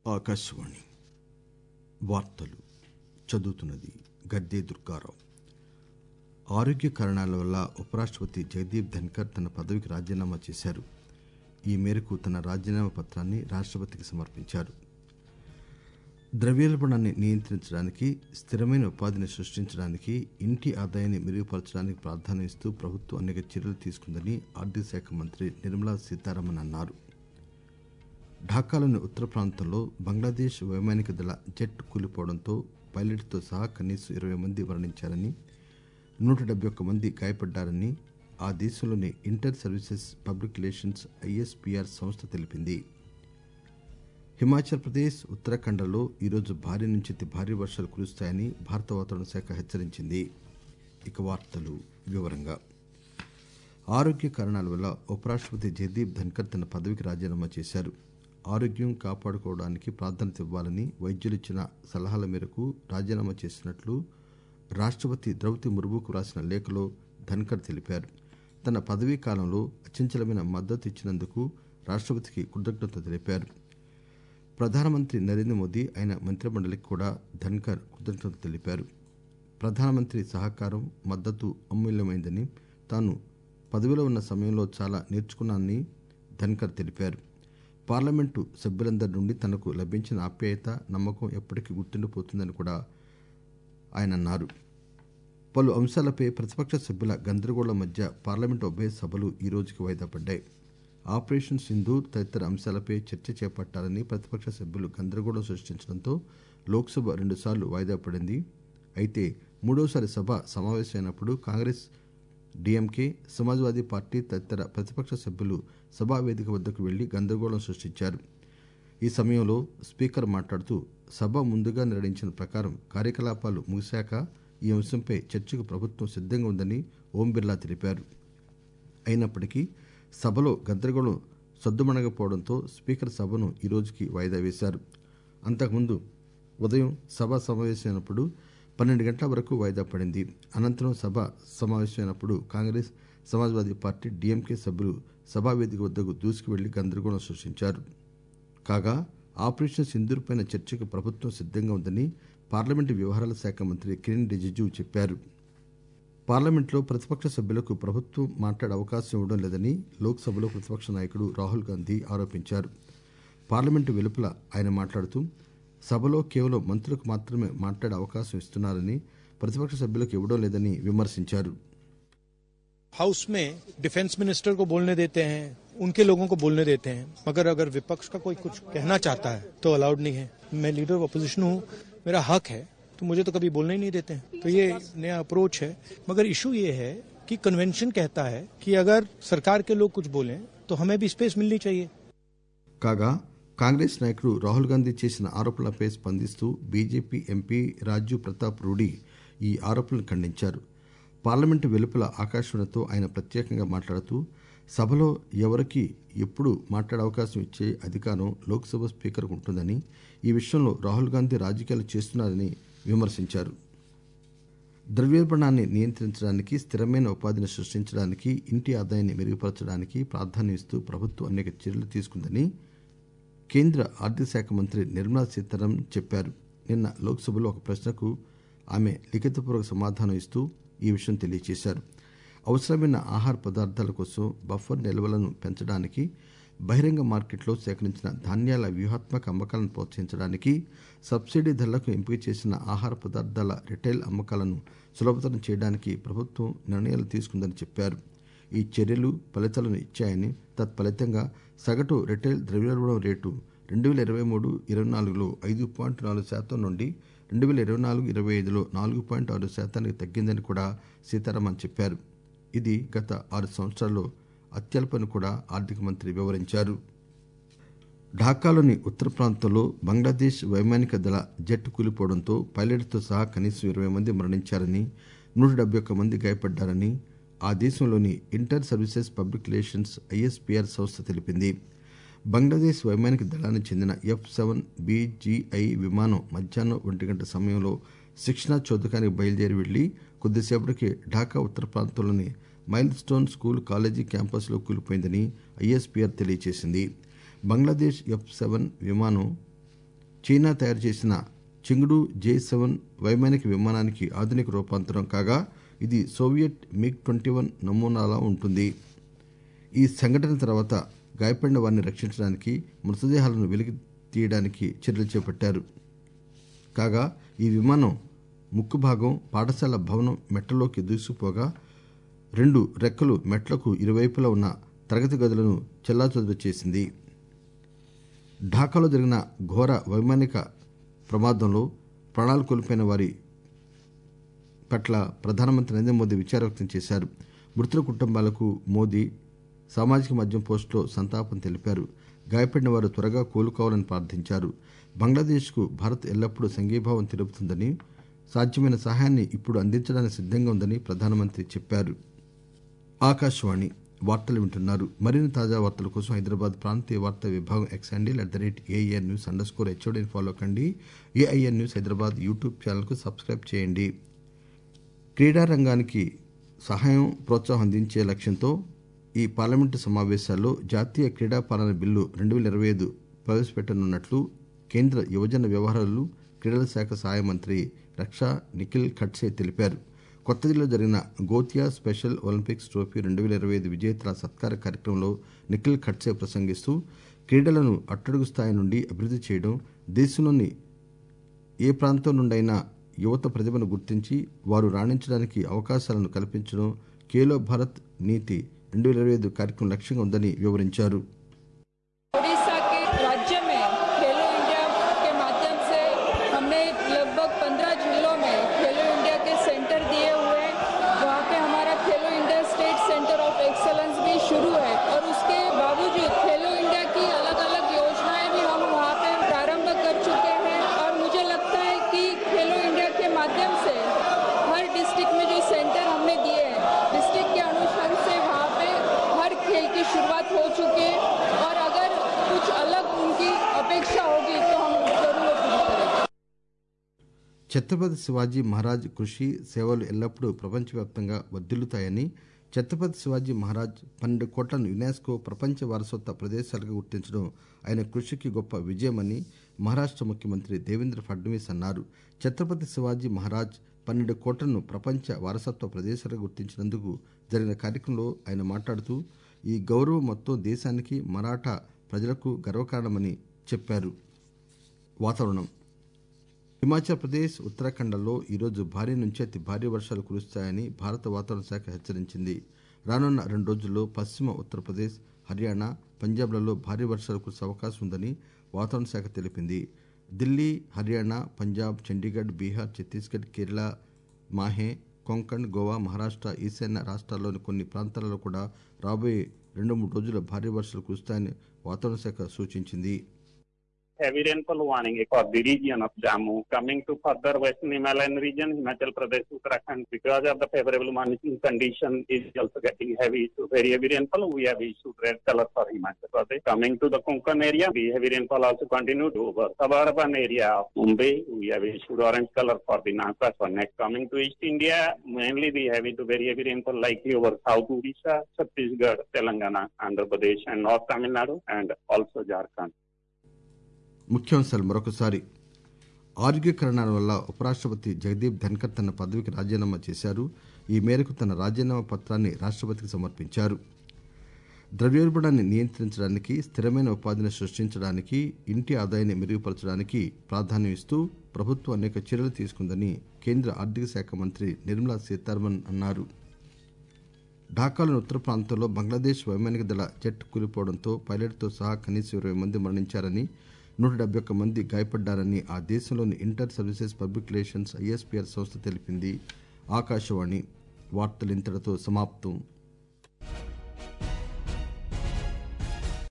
ఆకాశవాణి వార్తలు చదువుతున్నది గద్దే దుర్గారావు ఆరోగ్య కారణాల వల్ల ఉపరాష్టపతి జగదీప్ ధన్కర్ తన పదవికి రాజీనామా చేశారు ఈ మేరకు తన రాజీనామా పత్రాన్ని రాష్టపతికి సమర్పించారు ద్రవ్యోల్బణాన్ని నియంత్రించడానికి స్థిరమైన ఉపాధిని సృష్టించడానికి ఇంటి ఆదాయాన్ని మెరుగుపరచడానికి ప్రాధాన్యం ఇస్తూ ప్రభుత్వం అనేక చర్యలు తీసుకుందని ఆర్థిక శాఖ మంత్రి నిర్మలా సీతారామన్ అన్నారు ఢాకాలోని ఉత్తర ప్రాంతంలో బంగ్లాదేశ్ వైమానిక దళ జెట్ కూలిపోవడంతో పైలట్తో సహా కనీసం ఇరవై మంది మరణించారని నూట డెబ్బై ఒక్క మంది గాయపడ్డారని ఆ దేశంలోని Inter Services Public Relations ISPR సంస్థ తెలిపింది హిమాచల్ ప్రదేశ్ ఉత్తరాఖండ్లలో ఈరోజు భారీ నుంచి అతి భారీ వర్షాలు కురుస్తాయని భారత వాతావరణ శాఖ హెచ్చరించింది ఇక వార్తలు వివరంగా ఆరోగ్య కారణాల వల్ల ఉపరాష్టపతి జగదీప్ ధన్కర్ తన పదవికి రాజీనామా చేశారు ఆరోగ్యం కాపాడుకోవడానికి ప్రాధాన్యత ఇవ్వాలని వైద్యులిచ్చిన సలహాల మేరకు రాజీనామా చేసినట్లు రాష్టపతి ద్రౌపది ముర్ముకు రాసిన లేఖలో ధన్కర్ తెలిపారు తన పదవీ కాలంలో అచంచలమైన మద్దతు ఇచ్చినందుకు రాష్టపతికి కృతజ్ఞత తెలిపారు ప్రధానమంత్రి నరేంద్ర మోదీ ఆయన మంత్రిమండలికి కూడా ధన్కర్ కృతజ్ఞత తెలిపారు ప్రధానమంత్రి సహకారం మద్దతు అమూల్యమైందని తాను పదవిలో ఉన్న సమయంలో చాలా నేర్చుకున్నానని ధన్కర్ తెలిపారు పార్లమెంటు సభ్యులందరి నుండి తనకు లభించిన ఆప్యాయత నమ్మకం ఎప్పటికీ గుర్తుండిపోతుందని కూడా ఆయన అన్నారు పలు అంశాలపై ప్రతిపక్ష సభ్యుల గందరగోళం మధ్య పార్లమెంటు ఉభయ సభలు ఈ రోజుకి వాయిదా పడ్డాయి ఆపరేషన్ సింధూర్ తదితర అంశాలపై చర్చ చేపట్టాలని ప్రతిపక్ష సభ్యులు గందరగోళం సృష్టించడంతో లోక్సభ రెండుసార్లు వాయిదా పడింది అయితే మూడోసారి సభ సమావేశమైనప్పుడు కాంగ్రెస్ డీఎంకే సమాజ్వాదీ పార్టీ తదితర ప్రతిపక్ష సభ్యులు సభా వేదిక వద్దకు వెళ్లి గందరగోళం సృష్టించారు ఈ సమయంలో స్పీకర్ మాట్లాడుతూ సభ ముందుగా నిర్ణయించిన ప్రకారం కార్యకలాపాలు ముగిశాక ఈ అంశంపై చర్చకు ప్రభుత్వం సిద్దంగా ఉందని ఓం బిర్లా తెలిపారు అయినప్పటికీ సభలో గందరగోళం సద్దుమణగపోవడంతో స్పీకర్ సభను ఈ రోజుకి వాయిదా వేశారు అంతకుముందు ఉదయం సభ సమావేశమైనప్పుడు పన్నెండు గంటల వరకు వాయిదా పడింది అనంతరం సభ సమావేశమైనప్పుడు కాంగ్రెస్ సమాజ్వాదీ పార్టీ డీఎంకే సభ్యులు సభా వేదిక వద్దకు దూసుకు వెళ్లి గందరగోళం సృష్టించారు కాగా ఆపరేషన్ సింధూర్ పైన చర్చకు ప్రభుత్వం సిద్దంగా ఉందని పార్లమెంటు వ్యవహారాల శాఖ మంత్రి కిరణ్ రిజిజు చెప్పారు పార్లమెంట్లో ప్రతిపక్ష సభ్యులకు ప్రభుత్వం మాట్లాడే అవకాశం ఇవ్వడం లేదని లోక్సభలో ప్రతిపక్ష నాయకుడు రాహుల్ గాంధీ ఆరోపించారు పార్లమెంటు వెలుపల ఆయన మాట్లాడుతూ సభలో కేవలం మంత్రులకు మాత్రమే మాట్లాడే అవకాశం ఇస్తున్నారని ప్రతిపక్ష సభ్యులకు ఇవ్వడం లేదని విమర్శించారు हाउस में डिफेंस मिनिस्टर को बोलने देते हैं उनके लोगों को बोलने देते हैं मगर अगर विपक्ष का कोई कुछ कहना चाहता है तो अलाउड नहीं है मैं लीडर ऑफ अपोजिशन हूँ मेरा हक है तो मुझे तो कभी बोलने ही नहीं देते हैं तो ये नया अप्रोच है मगर इशू ये है कि कन्वेंशन कहता है कि अगर सरकार के लोग कुछ बोलें तो हमें भी स्पेस मिलनी चाहिए కాగా కాంగ్రెస్ నాయకుడు రాహుల్ గాంధీ చేసిన ఆరోపణలపై స్పందిస్తూ బీజేపీ ఎంపీ రాజు ప్రతాప్ రూడీ ఈ ఆరోపణలు ఖండించారు పార్లమెంటు వెలుపల ఆకాశవాణితో ఆయన ప్రత్యేకంగా మాట్లాడుతూ సభలో ఎవరికి ఎప్పుడు మాట్లాడే అవకాశం ఇచ్చే అధికారం లోక్సభ స్పీకర్కు ఉంటుందని ఈ విషయంలో రాహుల్ గాంధీ రాజకీయాలు చేస్తున్నారని విమర్శించారు ద్రవ్యోల్బణాన్ని నియంత్రించడానికి స్థిరమైన ఉపాధిని సృష్టించడానికి ఇంటి ఆదాయాన్ని మెరుగుపరచడానికి ప్రాధాన్యం ఇస్తూ ప్రభుత్వం అనేక చర్యలు తీసుకుందని కేంద్ర ఆర్థిక శాఖ మంత్రి నిర్మలా సీతారామన్ చెప్పారు నిన్న లోక్సభలో ఒక ప్రశ్నకు ఆమె లిఖితపూర్వక సమాధానం ఇస్తూ ఈ విషయం తెలియజేశారు అవసరమైన ఆహార పదార్థాల కోసం బఫర్ నిల్వలను పెంచడానికి బహిరంగ మార్కెట్లో సేకరించిన ధాన్యాల వ్యూహాత్మక అమ్మకాలను ప్రోత్సహించడానికి సబ్సిడీ ధరలకు ఎంపిక చేసిన ఆహార పదార్థాల రిటైల్ అమ్మకాలను సులభతరం చేయడానికి ప్రభుత్వం నిర్ణయాలు తీసుకుందని చెప్పారు ఈ చర్యలు ఫలితాలను ఇచ్చాయని తత్ఫలితంగా సగటు రిటైల్ ద్రవ్యోల్బణం రేటు రెండు వేల ఇరవై మూడు ఇరవై నాలుగులో ఐదు పాయింట్ నాలుగు శాతం నుండి రెండు వేల ఇరవై నాలుగు ఇరవై ఐదులో నాలుగు పాయింట్ ఆరు శాతానికి తగ్గిందని కూడా సీతారామన్ చెప్పారు ఇది గత ఆరు సంవత్సరాల్లో అత్యల్పని కూడా ఆర్థిక మంత్రి వివరించారు ఢాకాలోని ఉత్తర ప్రాంతంలో బంగ్లాదేశ్ వైమానిక దళ జెట్ కూలిపోవడంతో పైలట్తో సహా కనీసం ఇరవై మంది మరణించారని నూట డెబ్బై ఒక్క మంది గాయపడ్డారని ఆ దేశంలోని Inter Services Public Relations ISPR సంస్థ తెలిపింది బంగ్లాదేశ్ వైమానిక దళానికి చెందిన ఎఫ్ సెవెన్ బీజీఐ విమానం మధ్యాహ్నం ఒంటి గంట సమయంలో శిక్షణా చోదకానికి బయలుదేరి వెళ్లి కొద్దిసేపటికి ఢాకా ఉత్తర ప్రాంతంలోని మైల్ స్టోన్ స్కూల్ కాలేజీ క్యాంపస్లో కూలిపోయిందని ఐఎస్పీఆర్ తెలియజేసింది బంగ్లాదేశ్ ఎఫ్ సెవెన్ విమానం చైనా తయారు చేసిన చెంగుడు జే సెవెన్ వైమానిక విమానానికి ఆధునిక రూపాంతరం కాగా ఇది సోవియట్ మిగ్ ట్వంటీ వన్ నమూనాలా ఉంటుంది ఈ సంఘటన తర్వాత గాయపడిన వారిని రక్షించడానికి మృతదేహాలను వెలికి తీయడానికి చర్యలు చేపట్టారు కాగా ఈ విమానం ముక్కు భాగం పాఠశాల భవనం మెట్లలోకి దూసుకుపోగా రెండు రెక్కలు మెట్లకు ఇరువైపులా ఉన్న తరగతి గదులను చెల్లాచెదురు చేసింది ఢాకాలో జరిగిన ఘోర వైమానిక ప్రమాదంలో ప్రాణాలు కోల్పోయిన వారి పట్ల ప్రధానమంత్రి నరేంద్ర మోదీ విచారం వ్యక్తం చేశారు మృతుల కుటుంబాలకు మోదీ సామాజిక మాధ్యమం పోస్టులో సంతాపం తెలిపారు గాయపడిన వారు త్వరగా కోలుకోవాలని ప్రార్థించారు బంగ్లాదేశ్కు భారత్ ఎల్లప్పుడూ సంఘీభావం తెలుపుతుందని సాధ్యమైన సహాయాన్ని ఇప్పుడు అందించడానికి సిద్ధంగా ఉందని ప్రధానమంత్రి చెప్పారు ఆకాశవాణి వార్తలు వింటున్నారు మరిన్ని తాజా వార్తల కోసం హైదరాబాద్ ప్రాంతీయ వార్తా విభాగం X handle at the rate AIR news underscore హెచ్ఓడిని ఫాలో కండి ఏఐఆర్ న్యూస్ హైదరాబాద్ యూట్యూబ్ ఛానల్కు సబ్స్క్రైబ్ చేయండి క్రీడా రంగానికి సహాయం ప్రోత్సాహం అందించే లక్ష్యంతో ఈ పార్లమెంటు సమావేశాల్లో జాతీయ క్రీడా పాలన బిల్లు రెండు వేల ఇరవై ఐదు ప్రవేశపెట్టనున్నట్లు కేంద్ర యువజన వ్యవహారాలు క్రీడల శాఖ సహాయ మంత్రి రక్షా నిఖిల్ ఖడ్సే తెలిపారు కొత్త ఢిల్లీలో జరిగిన గోతియా స్పెషల్ ఒలింపిక్స్ ట్రోఫీ రెండు వేల ఇరవై ఐదు విజేతల సత్కార కార్యక్రమంలో నిఖిల్ ఖడ్సే ప్రసంగిస్తూ క్రీడలను అట్టడుగు స్థాయి నుండి అభివృద్ధి చేయడం దేశంలోని ఏ ప్రాంతం నుండైనా యువత ప్రతిభను గుర్తించి వారు రాణించడానికి అవకాశాలను కల్పించడం ఖేలో భారత్ నీతి రెండు వేల ఇరవై ఐదు కార్యక్రమం లక్ష్యంగా ఉందని వివరించారు उड़ीसा के राज्य में खेलो इंडिया के माध्यम से हमने लगभग 15 जिलों में खेलो इंडिया के सेंटर दिए हुए हैं वहाँ पे हमारा Khelo India state centre of excellence भी शुरू है और उसके बावजूद खेलो इंडिया की अलग अलग योजनाएं भी हम वहाँ पे प्रारंभ कर चुके हैं और मुझे लगता है कि खेलो इंडिया के माध्यम से हर डिस्ट्रिक्ट में जो सेंटर हमने दिए हैं डिस्ट्रिक्ट के अनुसार से वहाँ पे हर खेल की शुरुआत हो चुकी है और अगर कुछ अलग उनकी अपेक्षा होगी तो हम जरूर वो पूरी करेंगे ఛత్రపతి శివాజీ మహారాజ్ కృషి సేవలు ఎల్లప్పుడూ ప్రపంచవ్యాప్తంగా వర్ధిల్లుతాయని ఛత్రపతి శివాజీ మహారాజ్ పన్నెండు కోట్లను యునెస్కో ప్రపంచ వారసత్వ ప్రదేశాలుగా గుర్తించడం ఆయన కృషికి గొప్ప విజయమని మహారాష్ట ముఖ్యమంత్రి దేవేంద్ర ఫడ్నవీస్ అన్నారు ఛత్రపతి శివాజీ మహారాజ్ పన్నెండు కోట్లను ప్రపంచ వారసత్వ ప్రదేశాలుగా గుర్తించినందుకు జరిగిన కార్యక్రమంలో ఆయన మాట్లాడుతూ ఈ గౌరవం మొత్తం దేశానికి మరాఠా ప్రజలకు గర్వకారణమని చెప్పారు వాతావరణం హిమాచల్ ప్రదేశ్ ఉత్తరాఖండ్లలో ఈరోజు భారీ నుంచి అతి భారీ వర్షాలు కురుస్తాయని భారత వాతావరణ శాఖ హెచ్చరించింది రానున్న రెండు రోజుల్లో పశ్చిమ ఉత్తరప్రదేశ్ హర్యానా పంజాబ్లలో భారీ వర్షాలు కురిసే అవకాశం ఉందని వాతావరణ శాఖ తెలిపింది ఢిల్లీ హర్యానా పంజాబ్ చండీగఢ్ బీహార్ ఛత్తీస్గఢ్ కేరళ మాహే కొంకణ్ గోవా మహారాష్ట ఈశాన్య రాష్ట్రాల్లోని కొన్ని ప్రాంతాలలో కూడా రాబోయే రెండు మూడు రోజులు భారీ వర్షాలు కురుస్తాయని వాతావరణ శాఖ సూచించింది heavy rainfall warning for the region of Jammu. Coming to further western Himalayan region, Himachal Pradesh, Uttarakhand, because of the favorable monsoon condition is also getting heavy. So very heavy rainfall, we have issued red color for Himachal Pradesh. Coming to the Konkan area, the heavy rainfall also continued over suburban area of Mumbai. We have issued orange color for the Nagpur for next. Coming to East India, mainly the heavy to very heavy rainfall likely over South Odisha, Chhattisgarh, Telangana, Andhra Pradesh, and North Tamil Nadu, and also Jharkhand. ముఖ్యాంశాలు మరొకసారి ఆరోగ్య కారణాల వల్ల ఉపరాష్టపతి జగదీప్ ధన్కర్ తన పదవికి రాజీనామా చేశారు ఈ మేరకు తన రాజీనామా పత్రాన్ని రాష్టపతికి సమర్పించారు ద్రవ్యోల్బణాన్ని నియంత్రించడానికి స్థిరమైన ఉపాధిని సృష్టించడానికి ఇంటి ఆదాయాన్ని మెరుగుపరచడానికి ప్రాధాన్యం ఇస్తూ ప్రభుత్వం అనేక చర్యలు తీసుకుందని కేంద్ర ఆర్థిక శాఖ మంత్రి నిర్మలా సీతారామన్ అన్నారు ఢాకాలోని ఉత్తర ప్రాంతంలో బంగ్లాదేశ్ వైమానిక దళ జెట్ కూలిపోవడంతో పైలట్తో సహా కనీసం ఇరవై మంది మరణించారని నూట డెబ్బై ఒక్క మంది గాయపడ్డారని ఆ దేశంలోని Inter Services Public Relations ISPR సంస్థ తెలిపింది ఆకాశవాణి వార్తలు ఇంతటితో సమాప్తం